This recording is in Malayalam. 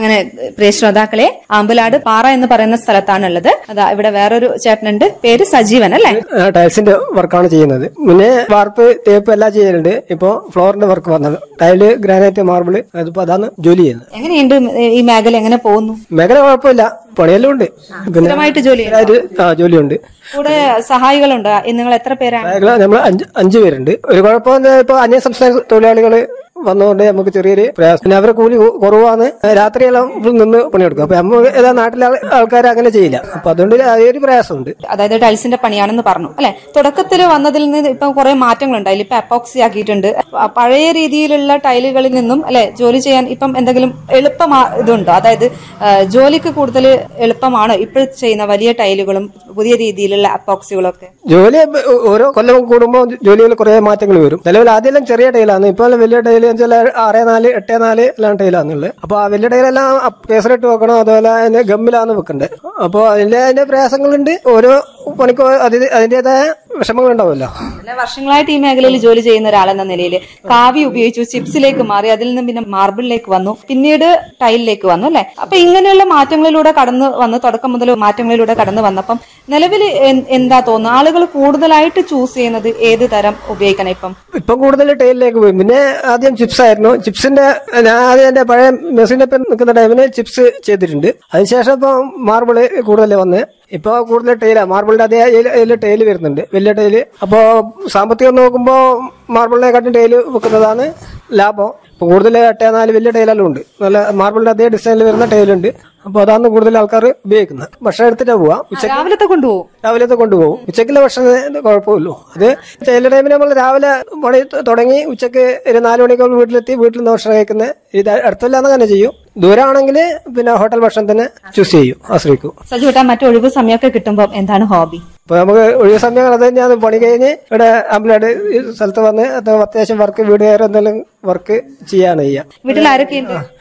അങ്ങനെ പ്രിയ ശ്രോതാക്കളെ ആമ്പലാട് പാറ എന്ന് പറയുന്ന സ്ഥലത്താണ് ഉള്ളത് അതാ ഇവിടെ വേറൊരു ചേട്ടനുണ്ട് പേര് സജീവൻ അല്ലെ ആ, ടൈൽസിന്റെ വർക്കാണ് ചെയ്യുന്നത് മുന്നേ വാർപ്പ് തേപ്പ് എല്ലാം ചെയ്യലുണ്ട് ഇപ്പോ ഫ്ലോറിന്റെ വർക്ക് വന്നത് ടൈല് ഗ്രാനൈറ്റ് മാർബിൾ അതിപ്പോ അതാണ് ജോലി ചെയ്യുന്നത് എങ്ങനെയുണ്ട് ഈ മേഖല എങ്ങനെ പോകുന്നു മേഖല കുഴപ്പമില്ല പണിയെല്ലാം ഉണ്ട് പിന്നെ സ്ഥിരമായിട്ട് ജോലി ചെയ്യുന്നു സ്ഥിരമായിട്ട് ആ ജോലിയുണ്ട് കൂടെ സഹായികളുണ്ട് നിങ്ങൾ എത്ര പേരാണ് മേഖല നമ്മൾ അഞ്ച് അഞ്ച് പേരുണ്ട് ഒരു കുഴപ്പമെന്ന് ഇപ്പൊ അന്യ സംസ്ഥാന തൊഴിലാളികൾ വന്നുകൊണ്ട് നമുക്ക് ചെറിയൊരു പ്രയാസം പിന്നെ അവരെ കൂലി കു- കുറവാണ് രാത്രിയെല്ലാം full നിന്ന് പണിയെടുക്കും അപ്പൊ നമ്മൾ ഏതാ നാട്ടിലെ ആൾക്കാർ അങ്ങനെ ചെയ്യില്ല അപ്പൊ അതുകൊണ്ട് ആ ഒരു പ്രയാസമുണ്ട് അതായത് ടൈൽസിന്റെ പണിയാണെന്ന് പറഞ്ഞു അല്ലെ തുടക്കത്തിൽ വന്നതിൽ നിന്ന് ഇപ്പൊ കുറെ മാറ്റങ്ങളുണ്ട് അതിൽ ഇപ്പൊ അപ്പോക്സി ആക്കിയിട്ടുണ്ട് പ- പഴയ രീതിയിലുള്ള ടൈലുകളിൽ നിന്നും അല്ലെ ജോലി ചെയ്യാൻ ഇപ്പം എന്തെങ്കിലും എളുപ്പം ഇതുണ്ടോ അതായത് ആ, ജോലിക്ക് കൂടുതൽ എളുപ്പമാണോ ഇപ്പോൾ ചെയ്യുന്ന വലിയ ടൈലുകളും പുതിയ രീതിയിലുള്ള അപ്പോക്സികളും ഒക്കെ ജോലി ഓരോ കൊല്ലം കൂടുമ്പോൾ ജോലിയിൽ കുറെ മാറ്റങ്ങൾ വരും നിലവിൽ ആദ്യം ചെറിയ ടൈലാണ് ഇപ്പോൾ വലിയ ടൈൽ വെച്ചാൽ ആറ് നാല് എട്ട് നാല് എല്ലാം ടൈലാണുള്ളത് അപ്പൊ ആ വലിയ ടൈലെല്ലാം കേസറിട്ട് വെക്കണം അതുപോലെ അതിന് ഗമ്മിലാണ് വെക്കണ്ടത് അപ്പോൾ അതിന്റെ അതിന്റെ പ്രയാസങ്ങളുണ്ട് ഓരോ പണിക്കും അതിന് അതിന്റേതായ വിഷമങ്ങൾ ഉണ്ടാവുമല്ലോ പിന്നെ വർഷങ്ങളായിട്ട് ഈ മേഖലയിൽ ജോലി ചെയ്യുന്ന ഒരാളെന്ന നിലയിൽ കാവി ഉപയോഗിച്ചു ചിപ്സിലേക്ക് മാറി അതിൽ നിന്ന് പിന്നെ മാർബിളിലേക്ക് വന്നു പിന്നീട് ടൈലിലേക്ക് വന്നു അല്ലെ അപ്പൊ ഇങ്ങനെയുള്ള മാറ്റങ്ങളിലൂടെ കടന്നു വന്ന് തുടക്കം മുതൽ മാറ്റങ്ങളിലൂടെ കടന്നു വന്നപ്പം നിലവിൽ എൻ- എന്താ തോന്നുന്നു ആളുകൾ കൂടുതലായിട്ട് ചൂസ് ചെയ്യുന്നത് ഏത് തരം ഉപയോഗിക്കണം ഇപ്പം ഇപ്പം കൂടുതൽ ടൈലിലേക്ക് പോയി പിന്നെ ആദ്യം ചിപ്സ് ആയിരുന്നു ചിപ്സിന്റെ ഞാൻ ആദ്യം എന്റെ പഴയ മെസ്സിന്റെ ഒപ്പം നിൽക്കുന്ന ടൈമിന് ചിപ്സ് ചെയ്തിട്ടുണ്ട് അതിനുശേഷം ഇപ്പൊ മാർബിള് കൂടുതൽ വന്ന് ഇപ്പൊ കൂടുതൽ ടൈലാ മാർബിളിന്റെ അതേ അതിൽ ടൈല് വരുന്നുണ്ട് വലിയ ടൈല് അപ്പോ സാമ്പത്തികം നോക്കുമ്പോ മാർബിളിനെക്കാട്ടും ടൈല് വെക്കുന്നതാണ് ലാഭം ഇപ്പൊ കൂടുതൽ എട്ടേ നാല് വലിയ ടൈലെല്ലാം ഉണ്ട് നല്ല മാർബിളിന്റെ അതേ ഡിസൈനിൽ വരുന്ന ടൈലുണ്ട് അപ്പൊ അതാണ് കൂടുതൽ ആൾക്കാർ ഉപയോഗിക്കുന്നത് ഭക്ഷണം എടുത്തിട്ട് പോവാം ഉച്ചയ്ക്ക് രാവിലത്തെ കൊണ്ടുപോകും രാവിലത്തെ കൊണ്ടുപോകും ഉച്ചക്കുള്ള ഭക്ഷണം കുഴപ്പമില്ലല്ലോ അത് ചില ടൈമിൽ നമ്മൾ രാവിലെ പണി ത- തുടങ്ങി ഉച്ചക്ക് ഒരു നാല് മണിക്കുമ്പോൾ വീട്ടിലെത്തി വീട്ടിൽ നിന്ന് ഭക്ഷണം കഴിക്കുന്നത് ഇത് അടുത്തല്ലാന്ന് തന്നെ ചെയ്യും ദൂരമാണെങ്കിൽ പിന്നെ ഹോട്ടൽ ഭക്ഷണം തന്നെ ചൂസ് ചെയ്യും ആശ്രയിക്കും സജുട്ടാ മറ്റു ഒഴിവ് സമയമൊക്കെ കിട്ടുമ്പോൾ എന്താണ് ഹോബി അപ്പൊ നമുക്ക് ഒഴിവ് സമയങ്ങൾ അത് തന്നെയാണ് പണി കഴിഞ്ഞ് ഇവിടെ അമ്പലാട് ഈ സ്ഥലത്ത് വന്ന് അത് അത്യാവശ്യം വർക്ക് വീട് കയറി എന്തെങ്കിലും വർക്ക് ചെയ്യാണ് ചെയ്യുക വീട്ടിൽ ആരൊക്കെയുണ്ട്